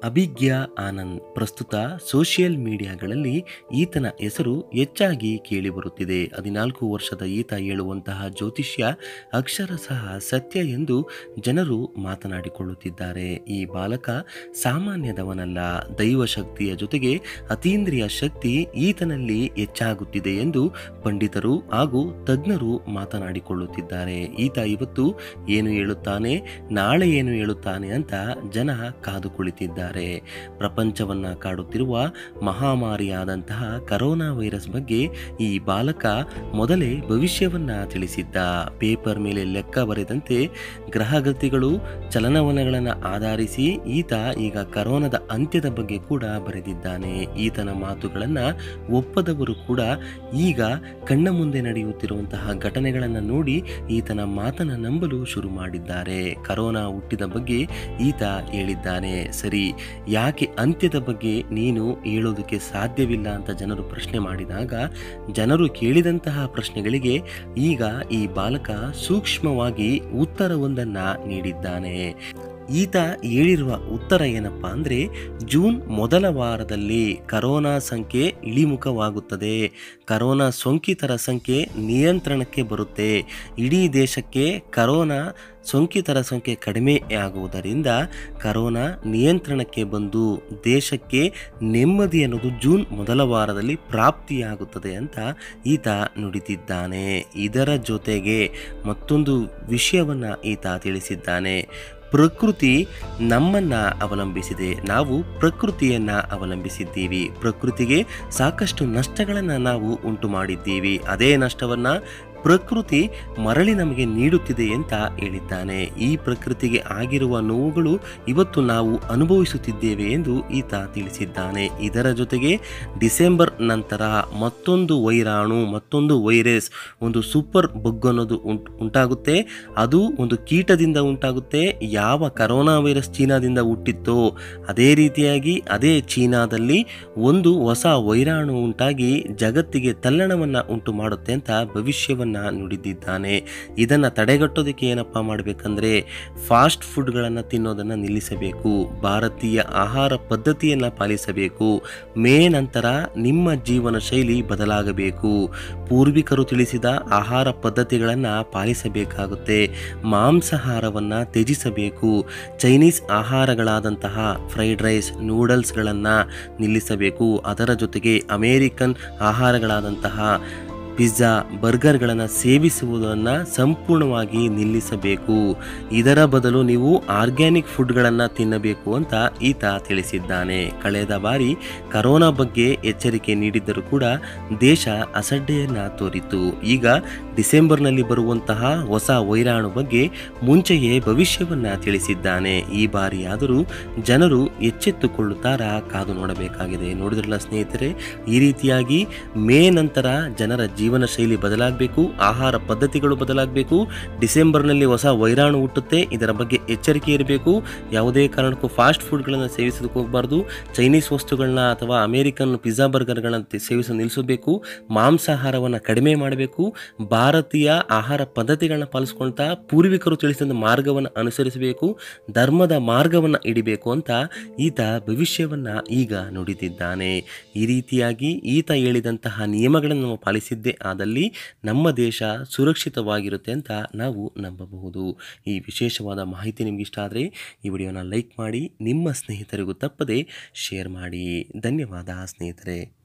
ಅಭಿಜ್ಞಾ ಆನಂದ್ ಪ್ರಸ್ತುತ ಸೋಷಿಯಲ್ ಮೀಡಿಯಾಗಳಲ್ಲಿ ಈತನ ಹೆಸರು ಹೆಚ್ಚಾಗಿ ಕೇಳಿಬರುತ್ತಿದೆ ಹದಿನಾಲ್ಕು ವರ್ಷದ ಈತ ಹೇಳುವಂತಹ ಜ್ಯೋತಿಷ್ಯ ಅಕ್ಷರಶಃ ಸತ್ಯ ಎಂದು ಜನರು ಮಾತನಾಡಿಕೊಳ್ಳುತ್ತಿದ್ದಾರೆ ಈ ಬಾಲಕ ಸಾಮಾನ್ಯದವನಲ್ಲ ದೈವ ಶಕ್ತಿಯ ಜೊತೆಗೆ ಅತೀಂದ್ರಿಯ ಶಕ್ತಿ ಈತನಲ್ಲಿ ಹೆಚ್ಚಾಗುತ್ತಿದೆ ಎಂದು ಪಂಡಿತರು ಹಾಗೂ ತಜ್ಞರು ಮಾತನಾಡಿಕೊಳ್ಳುತ್ತಿದ್ದಾರೆ ಈತ ಇವತ್ತು ಏನು ಹೇಳುತ್ತಾನೆ ನಾಳೆ ಏನು ಹೇಳುತ್ತಾನೆ ಅಂತ ಜನ ಕಾದು ಕುಳಿತಿದ್ದಾರೆ ಪ್ರಪಂಚವನ್ನ ಕಾಡುತ್ತಿರುವ ಮಹಾಮಾರಿಯಾದಂತಹ ಕರೋನಾ ವೈರಸ್ ಬಗ್ಗೆ ಈ ಬಾಲಕ ಮೊದಲೇ ಭವಿಷ್ಯವನ್ನ ತಿಳಿಸಿದ್ದ ಪೇಪರ್ ಮೇಲೆ ಲೆಕ್ಕ ಬರೆದಂತೆ ಗ್ರಹಗತಿಗಳು ಚಲನವಲನಗಳನ್ನು ಆಧರಿಸಿ ಈತ ಈಗ ಕರೋನಾದ ಅಂತ್ಯದ ಬಗ್ಗೆ ಕೂಡ ಬರೆದಿದ್ದಾನೆ ಈತನ ಮಾತುಗಳನ್ನು ಒಪ್ಪದವರು ಕೂಡ ಈಗ ಕಣ್ಣ ಮುಂದೆ ನಡೆಯುತ್ತಿರುವಂತಹ ಘಟನೆಗಳನ್ನು ನೋಡಿ ಈತನ ಮಾತನ್ನ ನಂಬಲು ಶುರು ಮಾಡಿದ್ದಾರೆ ಕರೋನಾ ಹುಟ್ಟಿದ ಬಗ್ಗೆ ಈತ ಹೇಳಿದ್ದಾನೆ ಸರಿ ಯಾಕೆ ಅಂತ್ಯದ ಬಗ್ಗೆ ನೀನು ಹೇಳೋದಕ್ಕೆ ಸಾಧ್ಯವಿಲ್ಲ ಅಂತ ಜನರು ಪ್ರಶ್ನೆ ಮಾಡಿದಾಗ ಜನರು ಕೇಳಿದಂತಹ ಪ್ರಶ್ನೆಗಳಿಗೆ ಈಗ ಈ ಬಾಲಕ ಸೂಕ್ಷ್ಮವಾಗಿ ಉತ್ತರವೊಂದನ್ನು ನೀಡಿದ್ದಾನೆ ಈತ ಹೇಳಿರುವ ಉತ್ತರ ಏನಪ್ಪ ಅಂದರೆ ಜೂನ್ ಮೊದಲ ವಾರದಲ್ಲಿ ಕರೋನಾ ಸಂಖ್ಯೆ ಇಳಿಮುಖವಾಗುತ್ತದೆ ಕರೋನಾ ಸೋಂಕಿತರ ಸಂಖ್ಯೆ ನಿಯಂತ್ರಣಕ್ಕೆ ಬರುತ್ತೆ ಇಡೀ ದೇಶಕ್ಕೆ ಕರೋನಾ ಸೋಂಕಿತರ ಸಂಖ್ಯೆ ಕಡಿಮೆ ಆಗುವುದರಿಂದ ಕರೋನಾ ನಿಯಂತ್ರಣಕ್ಕೆ ಬಂದು ದೇಶಕ್ಕೆ ನೆಮ್ಮದಿ ಅನ್ನೋದು ಜೂನ್ ಮೊದಲ ವಾರದಲ್ಲಿ ಪ್ರಾಪ್ತಿಯಾಗುತ್ತದೆ ಅಂತ ಈತ ನುಡಿದಿದ್ದಾನೆ ಇದರ ಜೊತೆಗೆ ಮತ್ತೊಂದು ವಿಷಯವನ್ನು ಈತ ತಿಳಿಸಿದ್ದಾನೆ ಪ್ರಕೃತಿ ನಮ್ಮನ್ನ ಅವಲಂಬಿಸಿದೆ ನಾವು ಪ್ರಕೃತಿಯನ್ನ ಅವಲಂಬಿಸಿದ್ದೀವಿ ಪ್ರಕೃತಿಗೆ ಸಾಕಷ್ಟು ನಷ್ಟಗಳನ್ನು ನಾವು ಉಂಟು ಮಾಡಿದ್ದೀವಿ ಅದೇ ನಷ್ಟವನ್ನ ಪ್ರಕೃತಿ ಮರಳಿ ನಮಗೆ ನೀಡುತ್ತಿದೆ ಅಂತ ಹೇಳಿದ್ದಾನೆ ಈ ಪ್ರಕೃತಿಗೆ ಆಗಿರುವ ನೋವುಗಳು ಇವತ್ತು ನಾವು ಅನುಭವಿಸುತ್ತಿದ್ದೇವೆ ಎಂದು ಈತ ತಿಳಿಸಿದ್ದಾನೆ ಇದರ ಜೊತೆಗೆ ಡಿಸೆಂಬರ್ ನಂತರ ಮತ್ತೊಂದು ವೈರಾಣು ಮತ್ತೊಂದು ವೈರಸ್ ಒಂದು ಸೂಪರ್ ಬಗ್ ಅನ್ನೋದು ಉಂಟ್ ಉಂಟಾಗುತ್ತೆ ಅದು ಒಂದು ಕೀಟದಿಂದ ಉಂಟಾಗುತ್ತೆ ಯಾವ ಕರೋನಾ ವೈರಸ್ ಚೀನಾದಿಂದ ಹುಟ್ಟಿತ್ತೋ ಅದೇ ರೀತಿಯಾಗಿ ಅದೇ ಚೀನಾದಲ್ಲಿ ಒಂದು ಹೊಸ ವೈರಾಣು ಉಂಟಾಗಿ ಜಗತ್ತಿಗೆ ತಲ್ಲಣವನ್ನು ಉಂಟು ಮಾಡುತ್ತೆ ಅಂತ ಭವಿಷ್ಯವನ್ನು ನುಡಿದಿದ್ದಾನೆ ಇದನ್ನು ತಡೆಗಟ್ಟೋದಕ್ಕೆ ಏನಪ್ಪ ಮಾಡಬೇಕಂದ್ರೆ ಫಾಸ್ಟ್ ಫುಡ್ಗಳನ್ನು ತಿನ್ನೋದನ್ನು ನಿಲ್ಲಿಸಬೇಕು ಭಾರತೀಯ ಆಹಾರ ಪದ್ಧತಿಯನ್ನು ಪಾಲಿಸಬೇಕು ಮೇ ನಂತರ ನಿಮ್ಮ ಜೀವನ ಶೈಲಿ ಬದಲಾಗಬೇಕು ಪೂರ್ವಿಕರು ತಿಳಿಸಿದ ಆಹಾರ ಪದ್ಧತಿಗಳನ್ನು ಪಾಲಿಸಬೇಕಾಗುತ್ತೆ ಮಾಂಸಾಹಾರವನ್ನು ತ್ಯಜಿಸಬೇಕು ಚೈನೀಸ್ ಆಹಾರಗಳಾದಂತಹ ಫ್ರೈಡ್ ರೈಸ್ ನೂಡಲ್ಸ್ಗಳನ್ನು ನಿಲ್ಲಿಸಬೇಕು ಅದರ ಜೊತೆಗೆ ಅಮೇರಿಕನ್ ಆಹಾರಗಳಾದಂತಹ ಪಿಜ್ಜಾ ಬರ್ಗರ್ಗಳನ್ನು ಸೇವಿಸುವುದನ್ನು ಸಂಪೂರ್ಣವಾಗಿ ನಿಲ್ಲಿಸಬೇಕು ಇದರ ಬದಲು ನೀವು ಆರ್ಗ್ಯಾನಿಕ್ ಫುಡ್ಗಳನ್ನು ತಿನ್ನಬೇಕು ಅಂತ ಈತ ತಿಳಿಸಿದ್ದಾನೆ ಕಳೆದ ಬಾರಿ ಕರೋನಾ ಬಗ್ಗೆ ಎಚ್ಚರಿಕೆ ನೀಡಿದ್ದರೂ ಕೂಡ ದೇಶ ಅಸಡ್ಡೆಯನ್ನು ತೋರಿತು ಈಗ ಡಿಸೆಂಬರ್ನಲ್ಲಿ ಬರುವಂತಹ ಹೊಸ ವೈರಾಣು ಬಗ್ಗೆ ಮುಂಚೆಯೇ ಭವಿಷ್ಯವನ್ನು ತಿಳಿಸಿದ್ದಾನೆ ಈ ಬಾರಿಯಾದರೂ ಜನರು ಎಚ್ಚೆತ್ತುಕೊಳ್ಳುತ್ತಾರಾ ಕಾದು ನೋಡಬೇಕಾಗಿದೆ ನೋಡಿದ್ರಲ್ಲ ಸ್ನೇಹಿತರೆ ಈ ರೀತಿಯಾಗಿ ಮೇ ನಂತರ ಜನರ ಜೀವನ ಶೈಲಿ ಬದಲಾಗಬೇಕು ಆಹಾರ ಪದ್ಧತಿಗಳು ಬದಲಾಗಬೇಕು ಡಿಸೆಂಬರ್ನಲ್ಲಿ ಹೊಸ ವೈರಾಣು ಹುಟ್ಟುತ್ತೆ ಇದರ ಬಗ್ಗೆ ಎಚ್ಚರಿಕೆ ಇರಬೇಕು ಯಾವುದೇ ಕಾರಣಕ್ಕೂ ಫಾಸ್ಟ್ ಫುಡ್ಗಳನ್ನು ಸೇವಿಸೋದಕ್ಕೆ ಹೋಗಬಾರ್ದು ಚೈನೀಸ್ ವಸ್ತುಗಳನ್ನ ಅಥವಾ ಅಮೇರಿಕನ್ ಪಿಜ್ಜಾ ಬರ್ಗರ್ಗಳನ್ನು ಸೇವಿಸಲು ನಿಲ್ಲಿಸಬೇಕು ಮಾಂಸಾಹಾರವನ್ನು ಕಡಿಮೆ ಮಾಡಬೇಕು ಭಾರತೀಯ ಆಹಾರ ಪದ್ಧತಿಗಳನ್ನ ಪಾಲಿಸ್ಕೊಳ್ತಾ ಪೂರ್ವಿಕರು ತಿಳಿಸಿದ ಮಾರ್ಗವನ್ನು ಅನುಸರಿಸಬೇಕು ಧರ್ಮದ ಮಾರ್ಗವನ್ನು ಹಿಡಿಬೇಕು ಅಂತ ಈತ ಭವಿಷ್ಯವನ್ನು ಈಗ ನುಡಿದಿದ್ದಾನೆ ಈ ರೀತಿಯಾಗಿ ಈತ ಹೇಳಿದಂತಹ ನಿಯಮಗಳನ್ನು ನಾವು ಪಾಲಿಸಿದ್ದೇ ಆದಲ್ಲಿ ನಮ್ಮ ದೇಶ ಸುರಕ್ಷಿತವಾಗಿರುತ್ತೆ ಅಂತ ನಾವು ನಂಬಬಹುದು ಈ ವಿಶೇಷವಾದ ಮಾಹಿತಿ ನಿಮ್ಗೆ ಇಷ್ಟ ಆದರೆ ಈ ವಿಡಿಯೋನ ಲೈಕ್ ಮಾಡಿ ನಿಮ್ಮ ಸ್ನೇಹಿತರಿಗೂ ತಪ್ಪದೆ ಶೇರ್ ಮಾಡಿ ಧನ್ಯವಾದ ಸ್ನೇಹಿತರೆ